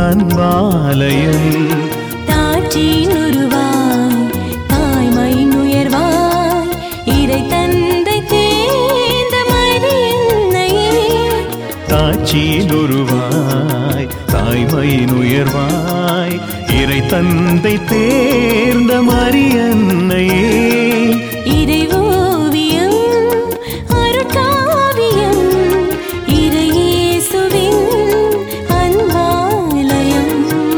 அன்பாலயம் தாற்றின் உருவாய் தாய்மை உயர்வாய் இறை தந்தை தேர்ந்த மரியன்னையே தாட்சியில் உருவாய் தாய்மையின் உயர்வாய் இறை தந்தை தேர்ந்த மரியன்னையே இறை ஓவியம் அருட்காவியம் இறையேசுவின் அன்பாலயம்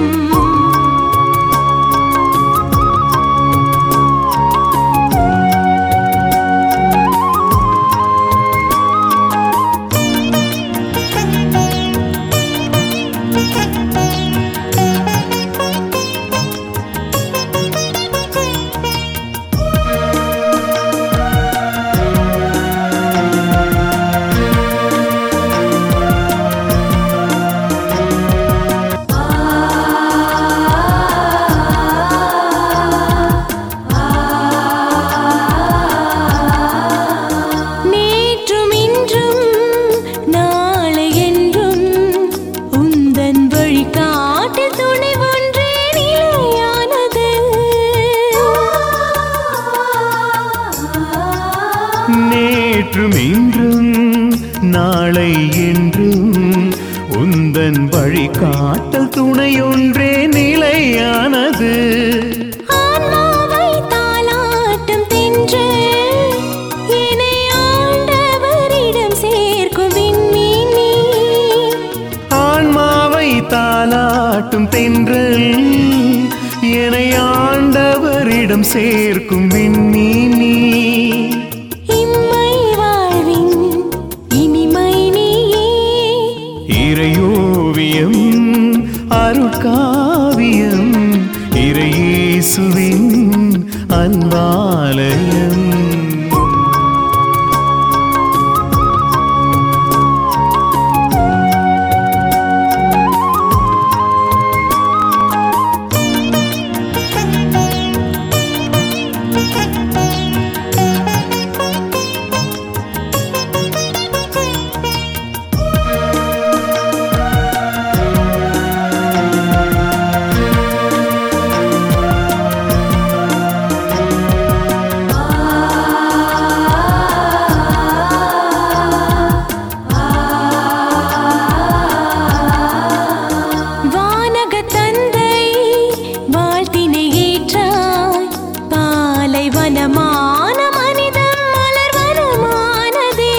நேற்றும் இன்றும் நாளை என்றும் உந்தன் வழிகாட்டு துணை ஒன்றே நிலையானது நேற்றும் இன்றும் நாளை என்றும் உந்தன் வழிகாட்டல் துணையொன்றே நிலையானது ஆன்மாவை தாலாட்டும் தென்றல் என்னை ஆண்டவரிடம் சேர்க்கும் விண்மீன் நீ. ஆன்மாவை தாலாட்டும் தென்றல் என்னை ஆண்டவரிடம் சேர்க்கும் விண்ணி நீ இம்மை வாழ்வின் இனிமை நீயே இறையோவியம் அருட்காவியம் இறையேசுவின் அன்பாலயம் வானக தந்தை வாழ்த்தினை ஏற்றாய் பாலை வனமான மனிதம் மலர் வனமானதே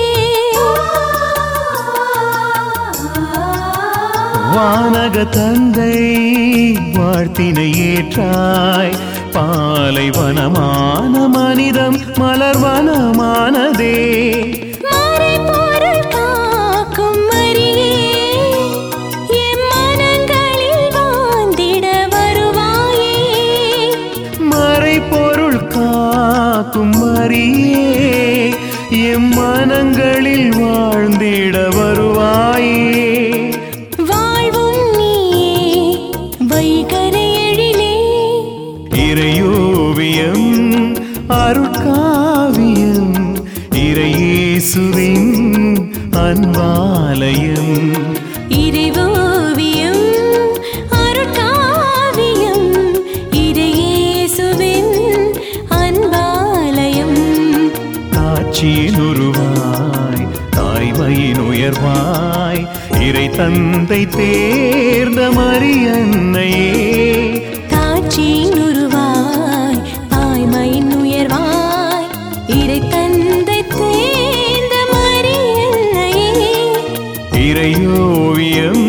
வானக தந்தை வாழ்த்தினை ஏற்றாய் பாலைவனமான மனிதம் மலர்வனமானதே மறைபொருள் காக்கும் மரியே எம் மனங்களில் வாழ்ந்திட வருவாயே மறைபொருள் காக்கும் மரியே எம் மனங்களில் வாழ்ந்திட வருவாயே வாழ்வும் நீயே வைகரை எழிலே இறையோவியம் அருட்காவியம் இறையேசுவின் அன்பாலயம் இறைவோவியம் அருட்காவியம் இறையேசுவின் அன்பாலயம் காட்சியில் உருவாய் தாய்மையின் உயர்வாய் இறை தந்தை தேர்ந்த மரியன்னையே காட்சியின் உருவாய் தாய்மையின் உயர்வாய் இறை தந்தை தேர்ந்த மரியன்னையே இறையோவியம்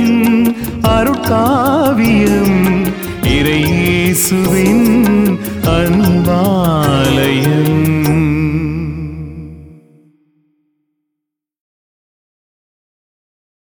அருட்காவியம் இறையேசுவின் அன்பாலயம்